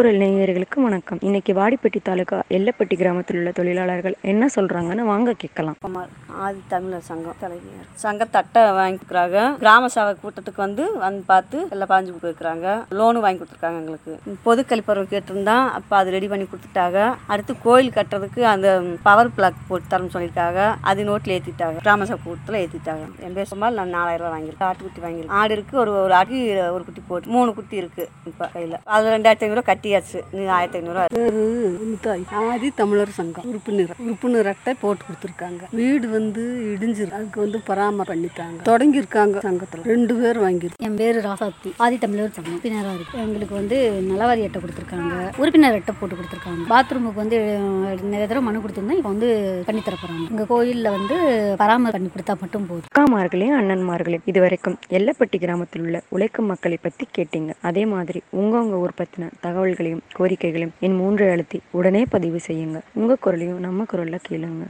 குரல் நேயர்களுக்கு வணக்கம் இன்னைக்கு வாடிப்பட்டி தாலுகா எல்லப்பட்டி கிராமத்தில் உள்ள தொழிலாளர்கள் என்ன சொல்றாங்கன்னு வாங்க கேட்கலாம் குமார் ஆதி தமிழர் சங்கம் தலைவர் சங்கத்தை அட்டை வாங்கிக்கிறாங்க கிராம சபை கூட்டத்துக்கு வந்து வந்து பார்த்து எல்லாம் பாஞ்சு கொடுக்குறாங்க லோனு வாங்கி கொடுத்துருக்காங்க எங்களுக்கு பொது கழிப்பறம் கேட்டிருந்தா அப்போ அது ரெடி பண்ணி கொடுத்துட்டாங்க அடுத்து கோயில் கட்டுறதுக்கு அந்த பவர் பிளாக் போட்டு தரணும்னு சொல்லியிருக்காங்க அது நோட்டில் ஏற்றிட்டாங்க கிராம சபை கூட்டத்தில் ஏற்றிட்டாங்க என் பேர் சும்மா நான் நாலாயிரம் ரூபாய் வாங்கியிருக்கேன் ஆட்டுக்குட்டி வாங்கியிருக்கேன் ஆடு இருக்கு ஒரு ஒரு ஆட்டுக்கு ஒரு குட்டி போட்டு மூணு குட்டி இருக்கு இப்போ கையில் அது ரெண்டாயிரத்தி ஐநூறுரூவா கட்டியாச்சு நீ ஆயிரத்தி ஐநூறுரூவா பேரு முத்தாய் ஆதி தமிழர் சங்கம் உறுப்பினர் உறுப்பினர் அட்டை போட்டு கொடுத்துருக்காங்க வீடு வந்து இடிஞ்சிருக்கு அதுக்கு வந்து பராமரி பண்ணிட்டாங்க தொடங்கி இருக்காங்க சங்கத்துல ரெண்டு பேர் வாங்கியிருக்காங்க என் பேர் ராசாத்தி ஆதி தமிழர் சங்கம் உறுப்பினராக இருக்கு எங்களுக்கு வந்து நலவாரி அட்டை கொடுத்துருக்காங்க உறுப்பினர் அட்டை போட்டு கொடுத்துருக்காங்க பாத்ரூமுக்கு வந்து அஹ், நிறைய தடவை மனு கொடுத்துருந்தோம் இப்போ வந்து பண்ணி தர போறாங்க எங்க கோயிலில் வந்து பராமரி பண்ணி கொடுத்தா மட்டும் போதும் அக்காமார்களே அண்ணன்மார்களே இதுவரைக்கும் எல்லப்பட்டி கிராமத்தில் உள்ள உழைக்கும் மக்களை பத்தி கேட்டீங்க அதே மாதிரி உங்க உங்க ஊர் பத்தின தகவல்களையும் கோரிக்கைகளையும் என் மூன்று அழுத்தி உடனே பதிவு செய்யுங்க உங்க குரலையும் நம்ம குரல்ல கேளுங்க